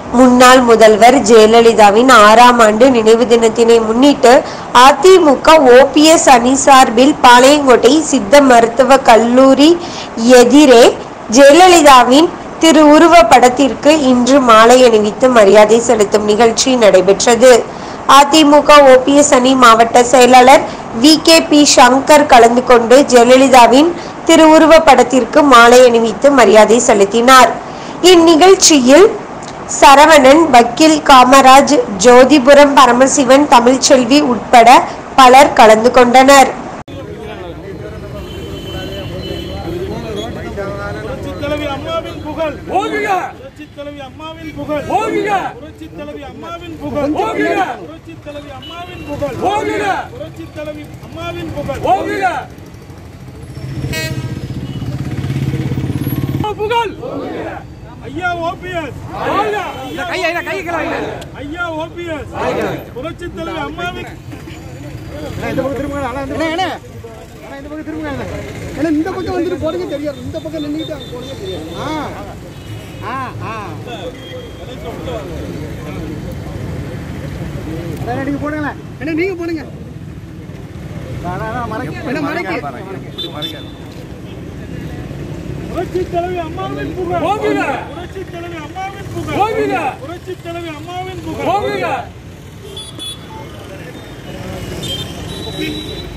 முன்னாள் முதல்வர் ஜெயலலிதாவின் ஆறாம் ஆண்டு நினைவு தினத்தினை முன்னிட்டு அதிமுக ஓபிஎஸ் அணி சார்பில் பாளையங்கோட்டை சித்த மருத்துவ கல்லூரி எதிரே ஜெயலலிதாவின் திருவுருவ படத்திற்கு இன்று மாலை அணிவித்து மரியாதை செலுத்தும் நிகழ்ச்சி நடைபெற்றது அதிமுக ஓபிஎஸ் அணி மாவட்ட செயலாளர் வி கே பி சங்கர் கலந்து கொண்டு ஜெயலலிதாவின் திருவுருவ படத்திற்கு மாலை அணிவித்து மரியாதை செலுத்தினார் இந்நிகழ்ச்சியில் சரவணன் வக்கீல் காமராஜ் ஜோதிபுரம் பரமசிவன் தமிழ்ச்செல்வி உட்பட பலர் கலந்து கொண்டனர் புரட்சித் தலைவி அம்மாவின் புகழ் ஓங்குக புரட்சித் தலைவி அம்மாவின் புகழ் ஓங்குக புரட்சித் தலைவி அம்மாவின் புகழ் ஓங்குக புரட்சித் தலைவி அம்மாவின் புகழ் ஓங்குக புரட்சித் தலைவி அம்மாவின் புகழ் ஓங்குக புகழ் ஐயா ஓபிஎஸ் வாழ்க கையை கையை கிளம்புங்க ஐயா ஓபிஎஸ் புரட்சித் தலைவி அம்மாவின் இந்த பக்கம் திரும்புங்க அண்ணா இந்த பக்கம் அண்ணா அண்ணா இந்த பக்கம் திரும்புங்க அண்ணா அண்ணா இந்த பக்கம் வந்துட்டு போறீங்க தெரியாது இந்த பக்கம் நின்றுட்டு அங்க போறீங்க தெரியாது ஆ ஆ ஆ அண்ணா நீங்க போடுங்களேன் அண்ணா நீங்க போடுங்க அண்ணா, அண்ணா, மறைக்க அண்ணா, மறைக்க புரட்சித் தலைவி அம்மாவின் புகழ் ஓங்குக புரட்சித் தலைவி அம்மாவின் புகழ் ஓங்குக புரட்சித் தலைவி அம்மாவின் புகழ் ஓங்குக